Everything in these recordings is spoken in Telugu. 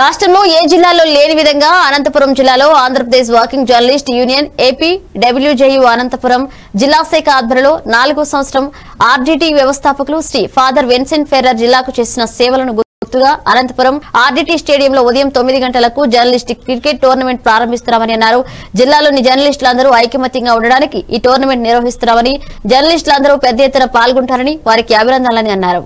రాష్ట్రంలో ఏ జిల్లాలో లేని విధంగా అనంతపురం జిల్లాలో Andhra Pradesh working journalist union AP డబ్ల్యూజేయు Anantapuram జిల్లా శాఖ ఆధ్వర్యంలో నాలుగో సంవత్సరం ఆర్డీటీ వ్యవస్థాపకులు శ్రీ ఫాదర్ వెన్సెంట్ ఫెర్రర్ జిల్లాకు చేసిన సేవలను గుర్తుగా అనంతపురం ఆర్డీటీ స్టేడియంలో ఉదయం తొమ్మిది గంటలకు జర్నలిస్టిక్ క్రికెట్ టోర్నమెంట్ ప్రారంభిస్తున్నామని అన్నారు జిల్లాలోని జర్నలిస్టులందరూ ఐకమత్యంగా ఉండడానికి ఈ టోర్నమెంట్ నిర్వహిస్తున్నామని జర్నలిస్టులందరూ పెద్ద ఎత్తున పాల్గొంటారని వారికి అభినందనలని అన్నారు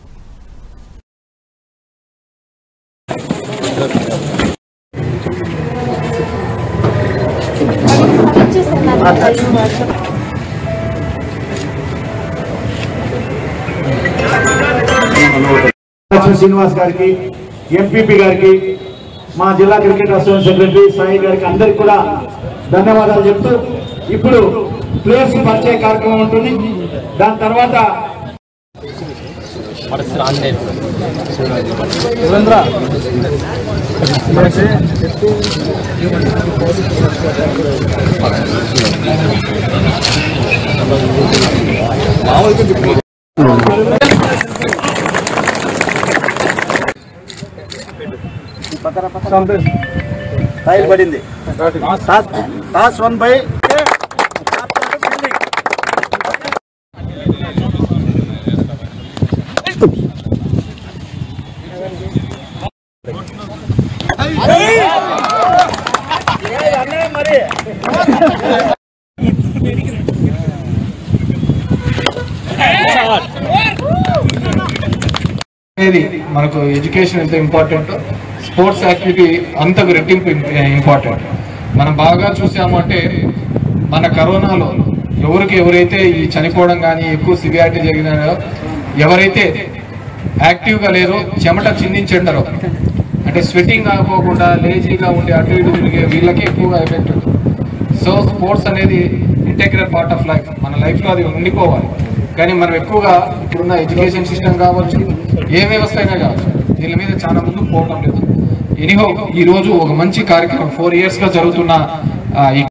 లక్ష్మీ శ్రీనివాస్ గారికి ఎంపీపీ గారికి మా జిల్లా క్రికెట్ అసోసియేషన్ సెక్రటరీ సాయి గారికి అందరికి కూడా ధన్యవాదాలు చెప్తూ ఇప్పుడు ప్లేయర్స్ పరిచయ కార్యక్రమం ఉంటుంది దాని తర్వాత టైల్ పడింది టాస్ టాస్ వన్ బై అనేది మనకు ఎడ్యుకేషన్ ఎంత ఇంపార్టెంట్ స్పోర్ట్స్ యాక్టివిటీ అంతకు రెట్టింపు ఇంపార్టెంట్ మనం బాగా చూసాము అంటే మన కరోనాలో ఎవరికి ఎవరైతే ఈ చనిపోవడం కానీ ఎక్కువ సివియారిటీ జరిగినాయో ఎవరైతే యాక్టివ్గా లేరో చెమట చిందించండరో అంటే స్వెట్టింగ్ కాకోకుండా లేజీగా ఉండి అటు ఇటు తిరిగే వీళ్ళకి ఎక్కువగా ఎఫెక్ట్ సో స్పోర్ట్స్ అనేది ఇంటెగ్రల్ పార్ట్ ఆఫ్ లైఫ్ మన లైఫ్లో అది ఉండిపోవాలి కానీ మనం ఎక్కువగా ఇప్పుడున్న ఎడ్యుకేషన్ సిస్టమ్ కావచ్చు ఏ వ్యవస్థ అయినా కావచ్చు దీని మీద చాలా ముందుకు పోవడం లేదు ఎనీహో ఈ రోజు ఒక మంచి కార్యక్రమం ఫోర్ ఇయర్స్ గా జరుగుతున్న ఆ, ఈ